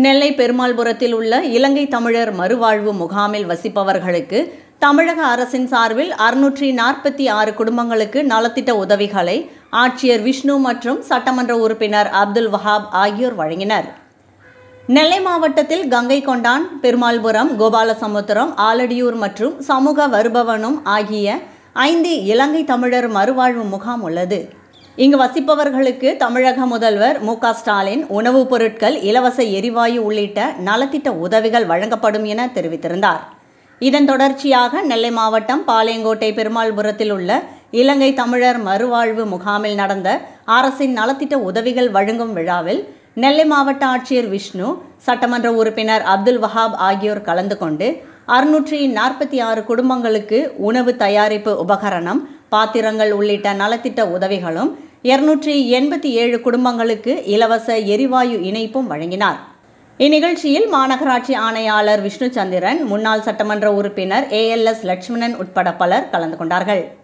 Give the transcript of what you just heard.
நெல்லை பெருமாள்புரத்தில் உள்ள இலங்கை தமிழர் மறுவாழ்வு முகாமில் வசிப்பவர்களுக்கு தமிழக அரசின் சார்பில் அறுநூற்றி நாற்பத்தி ஆறு குடும்பங்களுக்கு நலத்திட்ட உதவிகளை ஆட்சியர் விஷ்ணு மற்றும் சட்டமன்ற உறுப்பினர் அப்துல் வஹாப் ஆகியோர் வழங்கினர் நெல்லை மாவட்டத்தில் கங்கை கொண்டான் பெருமாள்புரம் கோபாலசமுத்திரம் ஆலடியூர் மற்றும் சமூக வருபவனும் ஆகிய ஐந்து இலங்கை தமிழர் மறுவாழ்வு முகாம் உள்ளது இங்கு வசிப்பவர்களுக்கு தமிழக முதல்வர் மு க ஸ்டாலின் உணவுப் பொருட்கள் இலவச எரிவாயு உள்ளிட்ட நலத்திட்ட உதவிகள் வழங்கப்படும் என தெரிவித்திருந்தார் இதன் தொடர்ச்சியாக நெல்லை மாவட்டம் பாளையங்கோட்டை பெருமாள்புரத்தில் உள்ள இலங்கை தமிழர் மறுவாழ்வு முகாமில் நடந்த அரசின் நலத்திட்ட உதவிகள் வழங்கும் விழாவில் நெல்லை மாவட்ட ஆட்சியர் விஷ்ணு சட்டமன்ற உறுப்பினர் அப்துல் வஹாப் ஆகியோர் கலந்து கொண்டு அறுநூற்றி நாற்பத்தி ஆறு குடும்பங்களுக்கு உணவு தயாரிப்பு உபகரணம் பாத்திரங்கள் உள்ளிட்ட நலத்திட்ட உதவிகளும் இருநூற்றி எண்பத்தி ஏழு குடும்பங்களுக்கு இலவச எரிவாயு இணைப்பும் வழங்கினார் இந்நிகழ்ச்சியில் மாநகராட்சி ஆணையாளர் விஷ்ணு சந்திரன் முன்னாள் சட்டமன்ற உறுப்பினர் ஏஎல்எஸ் லட்சுமணன் உட்பட பலர் கலந்து கொண்டார்கள்